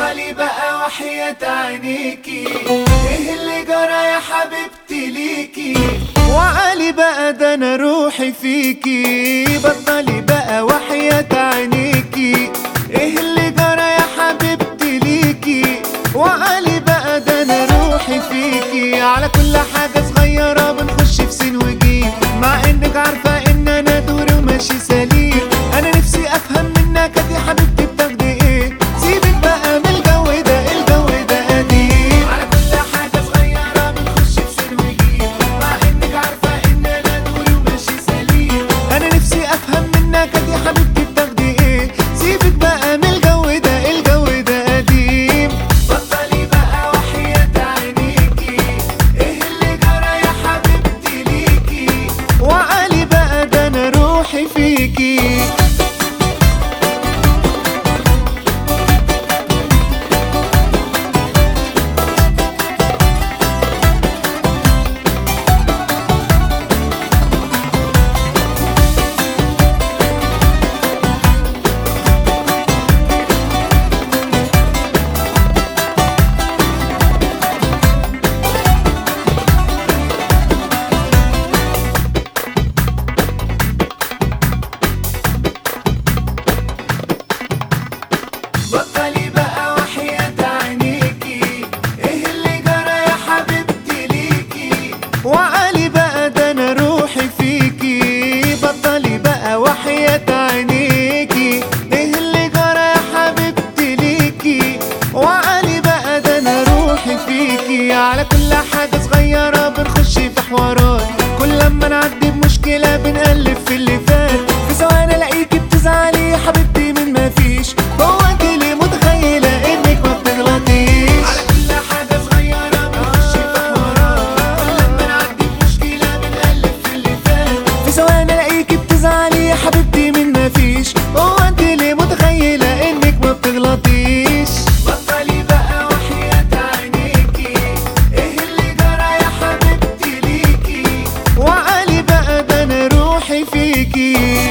بطلي بقى وحياة عينيكي ايه اللي جرى يا حبيبتي ليكي وعلي بقى ده انا روحي فيكي بطلي بقى وحياة عينيكي ايه اللي جرى يا حبيبتي ليكي وعلي بقى ده انا روحي فيكي على كل حاجة صغيرة بنخش في سين وجيم مع انك عارفة ان انا دوري وماشي سليم انا نفسي افهم منك يا حبيبتي بتاخدي ايه سيبك بقى من الجو ده الجو ده قديم على كل حاجة صغيرة بنخش في سن وجيل مع انك عارفة ان انا دوري وماشي سليم انا نفسي افهم منك يا حبيبتي بتاخدي ايه سيبك بقى من الجو ده الجو ده قديم بطلي بقى وحياة عينيكي ايه اللي جرى يا حبيبتي ليكي وعلي بقى ده انا روحي فيكي بطلي بقى وحياة عينيكي ايه اللي جرى يا حبيبتي ليكي وعلي بقى ده انا روحي فيكي بطلي بقى وحياة عينيكي ايه اللي جرى يا حبيبتي ليكي وعلي بقى ده انا روحي فيكي على كل حاجة صغيرة بنخش في حوارات كل لما نعدي بمشكلة بنقلب في اللي فات في ثواني الاقيكي بتزعلي يا حبيبتي من ما فيش هو انت ليه متخيلة انك ما بتغلطيش على كل حاجة صغيرة بنخش في حوارات كل لما نعدي بمشكلة بنقلب في اللي فات في ثواني الاقيكي بتزعلي يا حبيبتي من ما فيش هو انت ليه متخيلة انك ما بتغلطيش بطلي بقى وحياة عينيكي ايه اللي جرى يا حبيبتي ليكي وعلي بقى ده انا روحي فيكي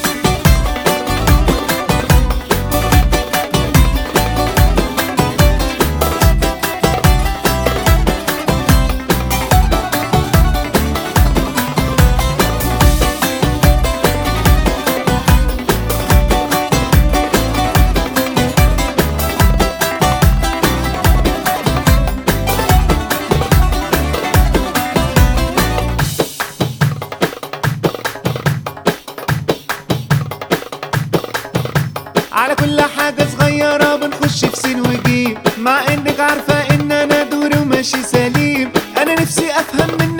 على كل حاجة صغيرة بنخش في سين وجيم مع انك عارفة ان انا دوري وماشي سليم انا نفسي افهم من